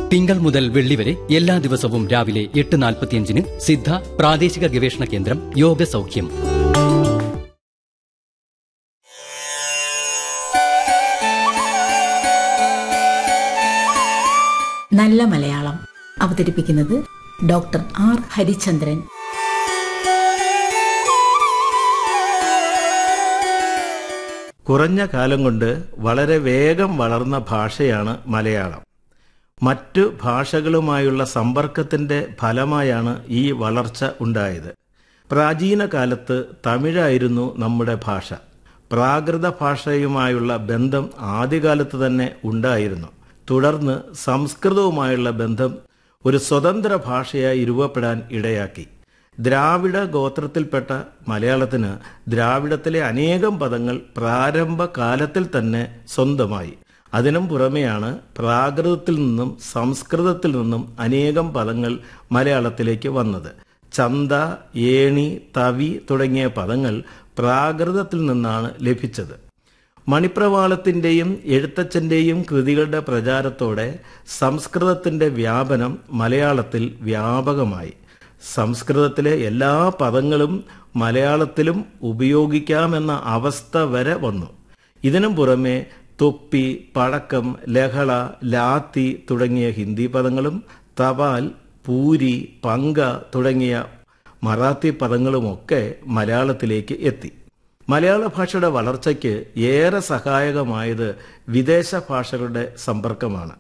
തിങ്കൾ മുതൽ വെള്ളി വരെ എല്ലാ ദിവസവും രാവിലെ എട്ട് നാൽപ്പത്തിയഞ്ചിന് സിദ്ധ പ്രാദേശിക ഗവേഷണ കേന്ദ്രം യോഗ സൗഖ്യം നല്ല മലയാളം അവതരിപ്പിക്കുന്നത് ഡോക്ടർ ആർ ഹരിചന്ദ്രൻ കുറഞ്ഞ കാലം കൊണ്ട് വളരെ വേഗം വളർന്ന ഭാഷയാണ് മലയാളം മറ്റു ഭാഷകളുമായുള്ള സമ്പർക്കത്തിന്റെ ഫലമായാണ് ഈ വളർച്ച ഉണ്ടായത് പ്രാചീന കാലത്ത് തമിഴായിരുന്നു നമ്മുടെ ഭാഷ പ്രാകൃത ഭാഷയുമായുള്ള ബന്ധം ആദ്യകാലത്ത് തന്നെ ഉണ്ടായിരുന്നു തുടർന്ന് സംസ്കൃതവുമായുള്ള ബന്ധം ഒരു സ്വതന്ത്ര ഭാഷയായി രൂപപ്പെടാൻ ഇടയാക്കി ദ്രാവിഡ ഗോത്രത്തിൽപ്പെട്ട മലയാളത്തിന് ദ്രാവിഡത്തിലെ അനേകം പദങ്ങൾ പ്രാരംഭ കാലത്തിൽ തന്നെ സ്വന്തമായി അതിനും പുറമെയാണ് പ്രാകൃതത്തിൽ നിന്നും സംസ്കൃതത്തിൽ നിന്നും അനേകം പദങ്ങൾ മലയാളത്തിലേക്ക് വന്നത് ചന്ത ഏണി തവി തുടങ്ങിയ പദങ്ങൾ പ്രാകൃതത്തിൽ നിന്നാണ് ലഭിച്ചത് മണിപ്രവാളത്തിന്റെയും എഴുത്തച്ഛന്റെയും കൃതികളുടെ പ്രചാരത്തോടെ സംസ്കൃതത്തിന്റെ വ്യാപനം മലയാളത്തിൽ വ്യാപകമായി സംസ്കൃതത്തിലെ എല്ലാ പദങ്ങളും മലയാളത്തിലും ഉപയോഗിക്കാമെന്ന അവസ്ഥ വരെ വന്നു ഇതിനും പുറമെ തൊപ്പി പഴക്കം ലഹള ലാത്തി തുടങ്ങിയ ഹിന്ദി പദങ്ങളും തപാൽ പൂരി പങ്ക തുടങ്ങിയ മറാത്തി പദങ്ങളുമൊക്കെ മലയാളത്തിലേക്ക് എത്തി മലയാള ഭാഷയുടെ വളർച്ചയ്ക്ക് ഏറെ സഹായകമായത് വിദേശ ഭാഷകളുടെ സമ്പർക്കമാണ്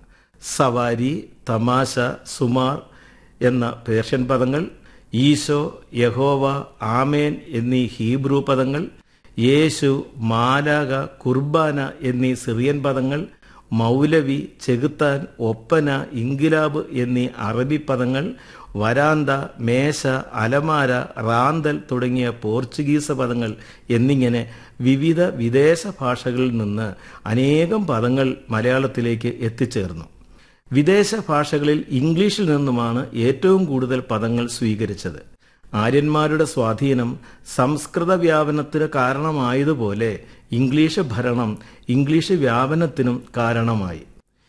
സവാരി തമാശ സുമാർ എന്ന പേർഷ്യൻ പദങ്ങൾ ഈശോ യഹോവ ആമേൻ എന്നീ ഹീബ്രു പദങ്ങൾ യേശു മാലാക കുർബാന എന്നീ സിറിയൻ പദങ്ങൾ മൗലവി ചെകുത്താൻ ഒപ്പന ഇൻകിലാബ് എന്നീ അറബി പദങ്ങൾ വരാന്ത മേശ അലമാര റാന്തൽ തുടങ്ങിയ പോർച്ചുഗീസ് പദങ്ങൾ എന്നിങ്ങനെ വിവിധ വിദേശ ഭാഷകളിൽ നിന്ന് അനേകം പദങ്ങൾ മലയാളത്തിലേക്ക് എത്തിച്ചേർന്നു വിദേശ ഭാഷകളിൽ ഇംഗ്ലീഷിൽ നിന്നുമാണ് ഏറ്റവും കൂടുതൽ പദങ്ങൾ സ്വീകരിച്ചത് ആര്യന്മാരുടെ സ്വാധീനം സംസ്കൃത വ്യാപനത്തിന് കാരണമായതുപോലെ ഇംഗ്ലീഷ് ഭരണം ഇംഗ്ലീഷ് വ്യാപനത്തിനും കാരണമായി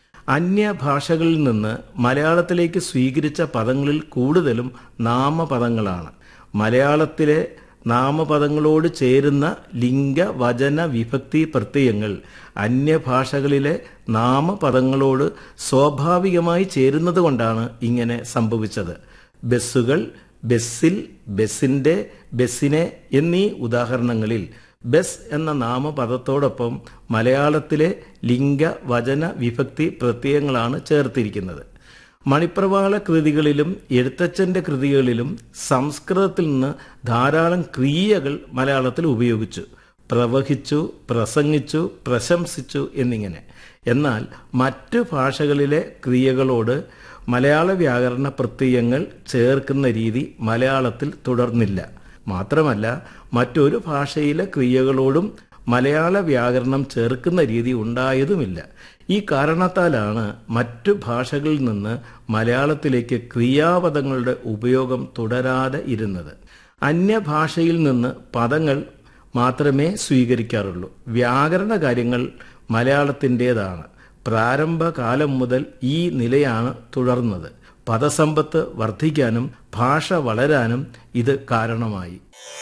അന്യഭാഷകളിൽ നിന്ന് മലയാളത്തിലേക്ക് സ്വീകരിച്ച പദങ്ങളിൽ കൂടുതലും നാമപദങ്ങളാണ് മലയാളത്തിലെ നാമപദങ്ങളോട് ചേരുന്ന ലിംഗ വചന വിഭക്തി പ്രത്യയങ്ങൾ അന്യഭാഷകളിലെ നാമപദങ്ങളോട് സ്വാഭാവികമായി ചേരുന്നത് കൊണ്ടാണ് ഇങ്ങനെ സംഭവിച്ചത് ബസ്സുകൾ ബസ്സിൽ ബസ്സിന്റെ ബസ്സിനെ എന്നീ ഉദാഹരണങ്ങളിൽ ബസ് എന്ന നാമപദത്തോടൊപ്പം മലയാളത്തിലെ ലിംഗ വചന വിഭക്തി പ്രത്യയങ്ങളാണ് ചേർത്തിരിക്കുന്നത് മണിപ്രവാള കൃതികളിലും എഴുത്തച്ഛന്റെ കൃതികളിലും സംസ്കൃതത്തിൽ നിന്ന് ധാരാളം ക്രിയകൾ മലയാളത്തിൽ ഉപയോഗിച്ചു പ്രവഹിച്ചു പ്രസംഗിച്ചു പ്രശംസിച്ചു എന്നിങ്ങനെ എന്നാൽ മറ്റു ഭാഷകളിലെ ക്രിയകളോട് മലയാള വ്യാകരണ പ്രത്യയങ്ങൾ ചേർക്കുന്ന രീതി മലയാളത്തിൽ തുടർന്നില്ല മാത്രമല്ല മറ്റൊരു ഭാഷയിലെ ക്രിയകളോടും മലയാള വ്യാകരണം ചേർക്കുന്ന രീതി ഉണ്ടായതുമില്ല ഈ കാരണത്താലാണ് മറ്റു ഭാഷകളിൽ നിന്ന് മലയാളത്തിലേക്ക് ക്രിയാപദങ്ങളുടെ ഉപയോഗം തുടരാതെ ഇരുന്നത് അന്യഭാഷയിൽ നിന്ന് പദങ്ങൾ മാത്രമേ സ്വീകരിക്കാറുള്ളൂ വ്യാകരണ കാര്യങ്ങൾ മലയാളത്തിൻ്റെതാണ് പ്രാരംഭകാലം മുതൽ ഈ നിലയാണ് തുടർന്നത് പദസമ്പത്ത് വർദ്ധിക്കാനും ഭാഷ വളരാനും ഇത് കാരണമായി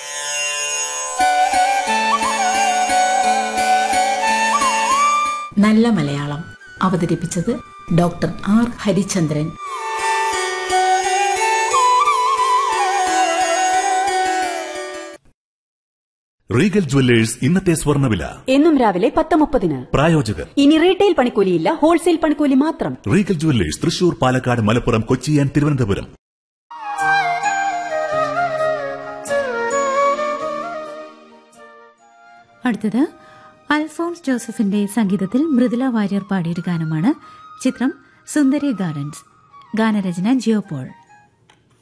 നല്ല മലയാളം അവതരിപ്പിച്ചത് doctor R Harichandran Regal jewellers ഇന്നത്തെ സ്വർണ്ണവില എന്നും രാവിലെ പത്ത് മുപ്പതിന് പ്രായോജകർ ഇനി റീറ്റെയിൽ പണിക്കൂലിയില്ല ഹോൾസെയിൽ പണിക്കൂലി മാത്രം Regal jewellers Thrissur Palakkad Malappuram Kochi and Thiruvananthapuram അടുത്തത് അൽഫോൺസ് ജോസഫിന്റെ സംഗീതത്തിൽ മൃദുല വാര്യർ പാടിയൊരു ഗാനമാണ് ചിത്രം സുന്ദരി ഗാർഡൻസ് ഗാനരചന ജിയോ പോൾ